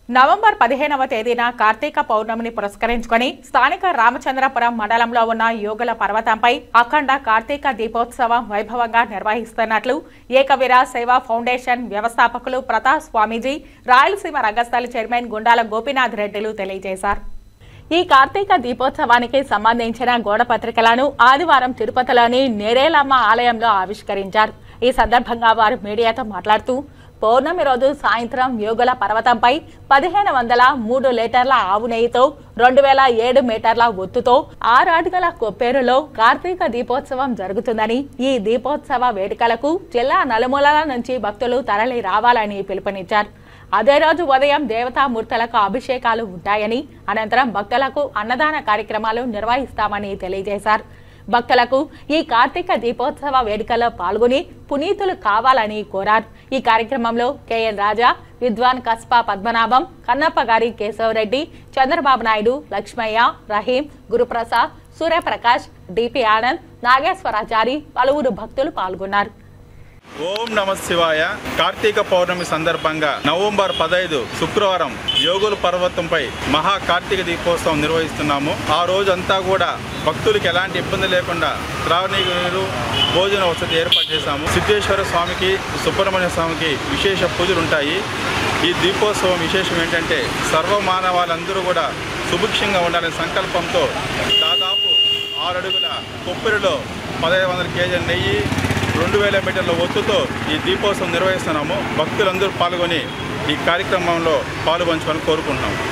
November పదిహేనవ తేదీన కార్తీక పౌర్ణమిని పురస్కరించుకొని స్థానిక రామచంద్రపురం మండలంలో ఉన్న యోగుల పర్వతంపై అఖండ కార్తీక దీపోత్సవం వైభవంగా నిర్వహిస్తున్నట్లు ఏకవీర సేవా ఫౌండేషన్ వ్యవస్థాపకులు ప్రతాప్ స్వామీజీ రాయలసీమ రంగస్థల చైర్మన్ గుండాల గోపీనాథ్ రెడ్డిలు తెలియజేశారు ఈ కార్తీక దీపోత్సవానికి సంబంధించిన గోడ పత్రికలను ఆదివారం తిరుపతిలోని నేరేలమ్మ ఆలయంలో ఆవిష్కరించారు ఈ సందర్భంగా వారు మీడియాతో మాట్లాడుతూ పౌర్ణమి రోజు సాయంత్రం యోగుల పర్వతంపై పదిహేను వందల మూడు లీటర్ల ఆవు నెయ్యితో రెండు వేల ఏడు మీటర్ల ఒత్తుతో ఆరు అడుగుల కొప్పేరులో కార్తీక దీపోత్సవం జరుగుతుందని ఈ దీపోత్సవ వేడుకలకు జిల్లా నలుమూలల నుంచి భక్తులు తరలి రావాలని పిలుపునిచ్చారు అదే రోజు ఉదయం దేవతామూర్తులకు అభిషేకాలు ఉంటాయని అనంతరం భక్తులకు అన్నదాన కార్యక్రమాలు నిర్వహిస్తామని తెలియజేశారు భక్తులకు ఈ కార్తీక దీపోత్సవ వేడుకలో పాల్గొని పునీతులు కావాలని కోరారు ఈ కార్యక్రమంలో కేఎన్ రాజా విద్వాన్ కస్పా పద్మనాభం కన్నప్ప గారి కేశవరెడ్డి చంద్రబాబు నాయుడు లక్ష్మయ్య రహీం గురుప్రసాద్ సూర్యప్రకాష్ డిపి ఆనంద్ నాగేశ్వరాచారి పలువురు భక్తులు పాల్గొన్నారు ఓం నమ శివాయ కార్తీక పౌర్ణమి సందర్భంగా నవంబర్ పదహైదు శుక్రవారం యోగుల పర్వతంపై మహా కార్తీక దీపోత్సవం నిర్వహిస్తున్నాము ఆ రోజంతా కూడా భక్తులకు ఎలాంటి ఇబ్బంది లేకుండా త్రాగునీరు భోజన వసతి ఏర్పాటు చేశాము సిద్ధేశ్వర స్వామికి సుబ్రహ్మణ్య స్వామికి విశేష పూజలు ఉంటాయి ఈ దీపోత్సవం విశేషం ఏంటంటే సర్వమానవాళ్ళందరూ కూడా సుభిక్షంగా ఉండాలనే సంకల్పంతో దాదాపు ఆరు అడుగుల కొబ్బరిలో పదహైదు వందల కేజీల నెయ్యి రెండు వేల మీటర్ల ఒత్తుతో ఈ దీపోత్సవం నిర్వహిస్తున్నాము భక్తులందరూ పాల్గొని ఈ కార్యక్రమంలో పాల్గొంచుకొని కోరుకుంటున్నాము